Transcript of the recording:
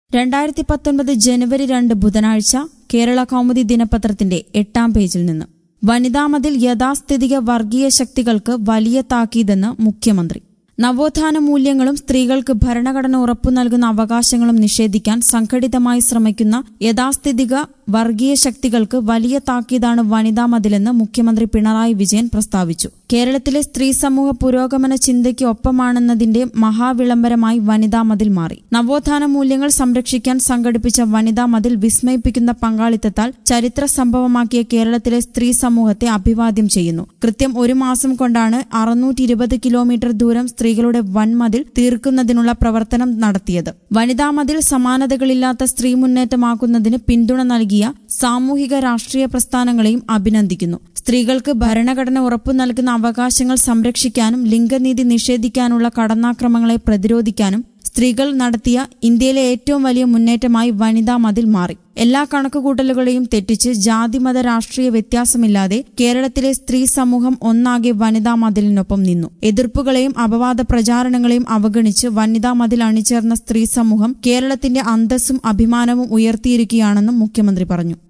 രണ്ടായിരത്തി പത്തൊൻപത് ജനുവരി രണ്ട് ബുധനാഴ്ച കേരള കൗമുദി ദിനപത്രത്തിന്റെ എട്ടാം പേജിൽ നിന്ന് വനിതാമതിൽ യഥാസ്ഥിതിക വർഗീയ ശക്തികൾക്ക് വലിയ താക്കീതെന്ന് മുഖ്യമന്ത്രി നവോത്ഥാന മൂല്യങ്ങളും സ്ത്രീകൾക്ക് ഭരണഘടന ഉറപ്പു നൽകുന്ന അവകാശങ്ങളും നിഷേധിക്കാൻ സംഘടിതമായി ശ്രമിക്കുന്ന യഥാസ്ഥിതിക വർഗീയ ശക്തികൾക്ക് വലിയ താക്കീതാണ് വനിതാ മതിലെന്ന് മുഖ്യമന്ത്രി പിണറായി വിജയൻ പ്രസ്താവിച്ചു കേരളത്തിലെ സ്ത്രീ സമൂഹ പുരോഗമന ചിന്തയ്ക്ക് ഒപ്പമാണെന്നതിന്റെ മഹാവിളംബരമായി വനിതാ മതിൽ മാറി നവോത്ഥാന മൂല്യങ്ങൾ സംരക്ഷിക്കാൻ സംഘടിപ്പിച്ച വനിതാ മതിൽ വിസ്മയിപ്പിക്കുന്ന പങ്കാളിത്തത്താൽ ചരിത്ര സംഭവമാക്കിയ കേരളത്തിലെ സ്ത്രീ സമൂഹത്തെ അഭിവാദ്യം ചെയ്യുന്നു കൃത്യം ഒരു മാസം കൊണ്ടാണ് അറുന്നൂറ്റി ഇരുപത് കിലോമീറ്റർ ദൂരം സ്ത്രീകളുടെ വൻമതിൽ തീർക്കുന്നതിനുള്ള പ്രവർത്തനം നടത്തിയത് വനിതാ മതിൽ സമാനതകളില്ലാത്ത സ്ത്രീ മുന്നേറ്റമാക്കുന്നതിന് പിന്തുണ നൽകിയ സാമൂഹിക രാഷ്ട്രീയ പ്രസ്ഥാനങ്ങളെയും അഭിനന്ദിക്കുന്നു സ്ത്രീകൾക്ക് ഭരണഘടന ഉറപ്പു നൽകുന്ന അവകാശങ്ങൾ സംരക്ഷിക്കാനും ലിംഗനീതി നിഷേധിക്കാനുള്ള കടന്നാക്രമങ്ങളെ പ്രതിരോധിക്കാനും സ്ത്രീകൾ നടത്തിയ ഇന്ത്യയിലെ ഏറ്റവും വലിയ മുന്നേറ്റമായി വനിതാ മതിൽ മാറി എല്ലാ കണക്കുകൂട്ടലുകളെയും തെറ്റിച്ച് ജാതിമത രാഷ്ട്രീയ വ്യത്യാസമില്ലാതെ കേരളത്തിലെ സ്ത്രീ സമൂഹം ഒന്നാകെ വനിതാ മതിലിനൊപ്പം നിന്നു എതിർപ്പുകളെയും അപവാദ പ്രചാരണങ്ങളെയും അവഗണിച്ച് വനിതാ മതിൽ അണിചേർന്ന സ്ത്രീ സമൂഹം കേരളത്തിന്റെ അന്തസ്സും അഭിമാനവും ഉയർത്തിയിരിക്കുകയാണെന്നും മുഖ്യമന്ത്രി പറഞ്ഞു